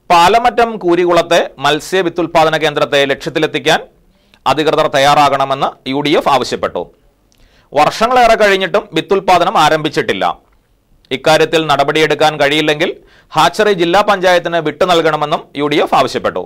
പാലമറ്റം കൂരികുളത്തെ മത്സ്യ വിത്തുൽപാദന കേന്ദ്രത്തെ ലക്ഷ്യത്തിലെത്തിക്കാൻ അധികൃതർ തയ്യാറാകണമെന്ന് യു ഡി എഫ് ആവശ്യപ്പെട്ടു വർഷങ്ങളേറെ കഴിഞ്ഞിട്ടും വിത്തുൽപാദനം ആരംഭിച്ചിട്ടില്ല ഇക്കാര്യത്തിൽ നടപടിയെടുക്കാൻ കഴിയില്ലെങ്കിൽ ഹാച്ചറി ജില്ലാ പഞ്ചായത്തിന് വിട്ടു നൽകണമെന്നും യു ഡി എഫ് ആവശ്യപ്പെട്ടു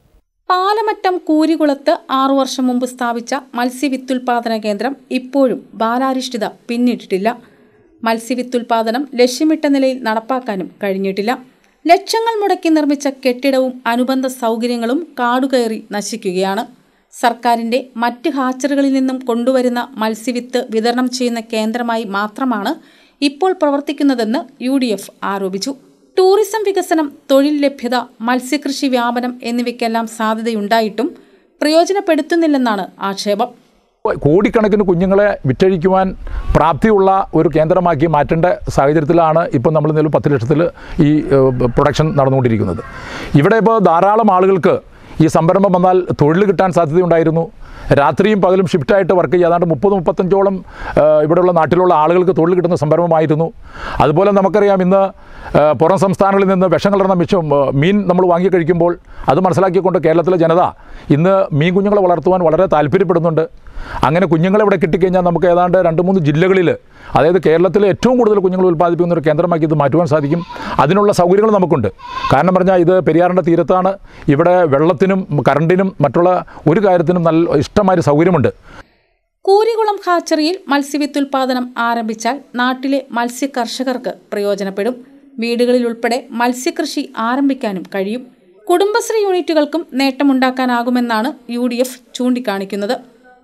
പാലമറ്റം കൂരികുളത്ത് ആറു വർഷം മുമ്പ് സ്ഥാപിച്ച മത്സ്യവിത്തുൽപാദന കേന്ദ്രം ഇപ്പോഴും ബാലാരിഷ്ഠിത പിന്നിട്ടിട്ടില്ല മത്സ്യവിത്തുൽപാദനം ലക്ഷ്യമിട്ട നിലയിൽ നടപ്പാക്കാനും കഴിഞ്ഞിട്ടില്ല ലക്ഷങ്ങൾ മുടക്കി നിർമ്മിച്ച കെട്ടിടവും അനുബന്ധ സൗകര്യങ്ങളും കാടുകയറി നശിക്കുകയാണ് സർക്കാരിന്റെ മറ്റ് ഹാച്ചറികളിൽ നിന്നും കൊണ്ടുവരുന്ന മത്സ്യവിത്ത് വിതരണം ചെയ്യുന്ന കേന്ദ്രമായി മാത്രമാണ് ഇപ്പോൾ പ്രവർത്തിക്കുന്നതെന്ന് യു ആരോപിച്ചു ടൂറിസം വികസനം തൊഴിൽ ലഭ്യത മത്സ്യകൃഷി വ്യാപനം എന്നിവയ്ക്കെല്ലാം സാധ്യതയുണ്ടായിട്ടും പ്രയോജനപ്പെടുത്തുന്നില്ലെന്നാണ് ആക്ഷേപം കോടിക്കണക്കിന് കുഞ്ഞുങ്ങളെ വിറ്റഴിക്കുവാൻ പ്രാപ്തിയുള്ള ഒരു കേന്ദ്രമാക്കി മാറ്റേണ്ട സാഹചര്യത്തിലാണ് ഇപ്പോൾ നമ്മൾ നിലവിൽ പത്ത് ലക്ഷത്തിൽ ഈ ഏഹ്, പ്രൊഡക്ഷൻ നടന്നുകൊണ്ടിരിക്കുന്നത് ഇവിടെ ഇപ്പോൾ ധാരാളം ആളുകൾക്ക് ഈ സംരംഭം വന്നാൽ തൊഴിൽ കിട്ടാൻ സാധ്യതയുണ്ടായിരുന്നു രാത്രിയും പകലും ഷിഫ്റ്റായിട്ട് വർക്ക് ചെയ്യുക ഏതാണ്ട് മുപ്പത് മുപ്പത്തഞ്ചോളം ഏഹ്, ഇവിടെയുള്ള നാട്ടിലുള്ള ആളുകൾക്ക് തൊഴിൽ കിട്ടുന്ന സംരംഭമായിരുന്നു അതുപോലെ നമുക്കറിയാം ഇന്ന് ഏഹ്, പുറം സംസ്ഥാനങ്ങളിൽ നിന്ന് വിഷം കലർന്ന മിച്ചം ഏഹ്, മീൻ നമ്മൾ വാങ്ങി കഴിക്കുമ്പോൾ അത് മനസ്സിലാക്കിക്കൊണ്ട് കേരളത്തിലെ ജനത ഇന്ന് മീൻ കുഞ്ഞുങ്ങളെ വളർത്തുവാൻ വളരെ താല്പര്യപ്പെടുന്നുണ്ട് അങ്ങനെ കുഞ്ഞുങ്ങളെ ഇവിടെ കിട്ടിക്കഴിഞ്ഞാൽ നമുക്ക് ഏതാണ്ട് രണ്ട് മൂന്ന് ജില്ലകളിൽ അതായത് കേരളത്തിലെ ഏറ്റവും കൂടുതൽ കുഞ്ഞുങ്ങൾ ഉൽപ്പാദിപ്പിക്കുന്ന ഒരു കേന്ദ്രമാക്കി ഇത് മാറ്റുവാൻ സാധിക്കും അതിനുള്ള സൗകര്യങ്ങൾ നമുക്കുണ്ട് കാരണം പറഞ്ഞാൽ ഇത് പെരിയാറിൻ്റെ തീരത്താണ് ഇവിടെ വെള്ളത്തിനും കറണ്ടിനും മറ്റുള്ള ഒരു കാര്യത്തിനും നല്ല ഇഷ്ടമായ സൗകര്യമുണ്ട് കൂരികുളം ഹാച്ചറിയിൽ മത്സ്യവിത്തുൽപാദനം ആരംഭിച്ചാൽ നാട്ടിലെ മത്സ്യ കർഷകർക്ക് പ്രയോജനപ്പെടും വീടുകളിൽ ഉൾപ്പെടെ മത്സ്യകൃഷി ആരംഭിക്കാനും കഴിയും കുടുംബശ്രീ യൂണിറ്റുകൾക്കും നേട്ടമുണ്ടാക്കാനാകുമെന്നാണ് യു ഡി എഫ് ചൂണ്ടിക്കാണിക്കുന്നത്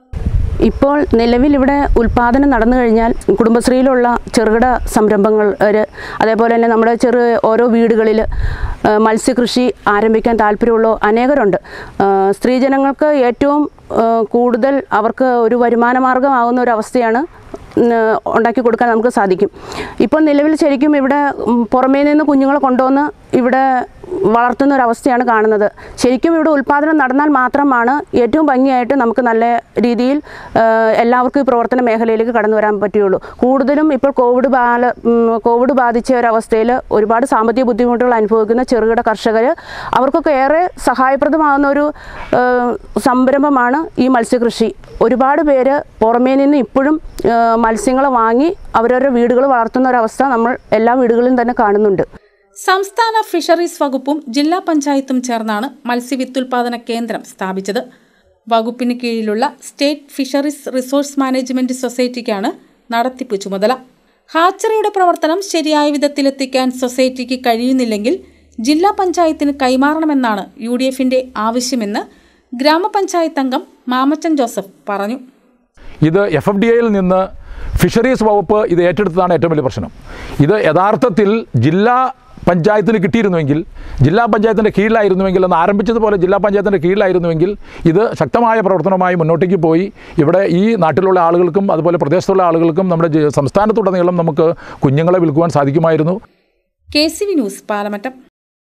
ഇപ്പോൾ നിലവിൽ ഇവിടെ ഉൽപാദനം നടന്നു കഴിഞ്ഞാൽ കുടുംബശ്രീയിലുള്ള ചെറുകിട സംരംഭങ്ങൾ ഒരു അതേപോലെ തന്നെ നമ്മുടെ ചെറു ഓരോ വീടുകളിൽ ആ, മത്സ്യകൃഷി ആരംഭിക്കാൻ താല്പര്യമുള്ള അനേകരുണ്ട് ആ, സ്ത്രീജനങ്ങൾക്ക് ഏറ്റവും ആ, കൂടുതൽ അവർക്ക് ഒരു വരുമാന മാർഗമാകുന്ന ഒരു അവസ്ഥയാണ് ഉം, ഉണ്ടാക്കി കൊടുക്കാൻ നമുക്ക് സാധിക്കും ഇപ്പോൾ നിലവിൽ ശരിക്കും ഇവിടെ ഉം, പുറമേ നിന്ന് കുഞ്ഞുങ്ങളെ കൊണ്ടുവന്ന് ഇവിടെ വളർത്തുന്ന ഒരു അവസ്ഥയാണ് കാണുന്നത് ശരിക്കും ഇവിടെ ഉൽപ്പാദനം നടന്നാൽ മാത്രമാണ് ഏറ്റവും ഭംഗിയായിട്ട് നമുക്ക് നല്ല രീതിയിൽ ആ, എല്ലാവർക്കും ഈ പ്രവർത്തന മേഖലയിലേക്ക് കടന്നു വരാൻ പറ്റുകയുള്ളൂ കൂടുതലും ഇപ്പോൾ കോവിഡ് ബാല ഉം, കോവിഡ് ബാധിച്ച ഒരവസ്ഥയിൽ ഒരുപാട് സാമ്പത്തിക ബുദ്ധിമുട്ടുകൾ അനുഭവിക്കുന്ന ചെറുകിട കർഷകർ അവർക്കൊക്കെ ഏറെ സഹായപ്രദമാകുന്ന ഒരു ആ, സംരംഭമാണ് ഈ മത്സ്യകൃഷി ഒരുപാട് പേര് പുറമേ നിന്ന് ഇപ്പോഴും ആ, മത്സ്യങ്ങളെ വാങ്ങി അവരവരുടെ വീടുകൾ വളർത്തുന്ന ഒരവസ്ഥ നമ്മൾ എല്ലാ വീടുകളിലും തന്നെ കാണുന്നുണ്ട് സംസ്ഥാന ഫിഷറീസ് വകുപ്പും ജില്ലാ പഞ്ചായത്തും ചേർന്നാണ് മത്സ്യവിത്തുൽപാദന കേന്ദ്രം സ്ഥാപിച്ചത് വകുപ്പിന് കീഴിലുള്ള സ്റ്റേറ്റ് ഫിഷറീസ് റിസോഴ്സ് മാനേജ്മെന്റ് സൊസൈറ്റിക്കാണ് നടത്തിപ്പ് ചുമതല ഹാച്ചറിയുടെ പ്രവർത്തനം ശരിയായ വിധത്തിലെത്തിക്കാൻ സൊസൈറ്റിക്ക് കഴിയുന്നില്ലെങ്കിൽ ജില്ലാ പഞ്ചായത്തിന് കൈമാറണമെന്നാണ് യു ഡി എഫിന്റെ ആവശ്യമെന്ന് ഗ്രാമപഞ്ചായത്ത് അംഗം മാമച്ചൻ ജോസഫ് പറഞ്ഞു ഇത് എഫ് എഫ് ഡി എയിൽ നിന്ന് ഫിഷറീസ് വകുപ്പ് ഇത് ഏറ്റെടുത്തതാണ് ഏറ്റവും വലിയ പ്രശ്നം ഇത് യഥാർത്ഥത്തിൽ ജില്ലാ പഞ്ചായത്തിന് കിട്ടിയിരുന്നുവെങ്കിൽ ജില്ലാ പഞ്ചായത്തിൻ്റെ കീഴിലായിരുന്നുവെങ്കിൽ അന്ന് ആരംഭിച്ചതുപോലെ ജില്ലാ പഞ്ചായത്തിൻ്റെ കീഴിലായിരുന്നുവെങ്കിൽ ഇത് ശക്തമായ പ്രവർത്തനമായി മുന്നോട്ടേക്ക് പോയി ഇവിടെ ഈ നാട്ടിലുള്ള ആളുകൾക്കും അതുപോലെ പ്രദേശത്തുള്ള ആളുകൾക്കും നമ്മുടെ ജി- സംസ്ഥാനത്തുടനീളം നമുക്ക് കുഞ്ഞുങ്ങളെ വിൽക്കുവാൻ സാധിക്കുമായിരുന്നു K C V news Palamattam